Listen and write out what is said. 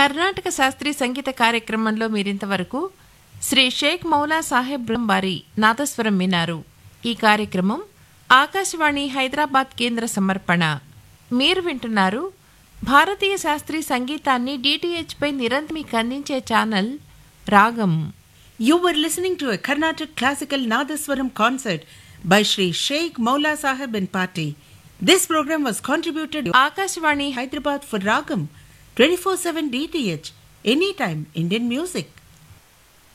కర్ణాటక శాస్త్రీయ సంగీత కార్యక్రమంలో మీరింతవరకు శ్రీ షేక్ మౌలా సాహెబ్ బృందం వారి నాదస్వరం విన్నారు ఈ కార్యక్రమం ఆకాశవాణి హైదరాబాద్ కేంద్ర సమర్పణ మీరు వింటున్నారు భారతీయ శాస్త్రీయ సంగీతాన్ని డిటిహెచ్ పై నిరంతరం మీకు అందించే ఛానల్ రాగం You were listening to a Carnatic classical Nadaswaram concert by Sri Sheikh Maula Sahib and Party. This program was contributed to Akashvani Hyderabad for Ragam 24/7 DTH anytime Indian music.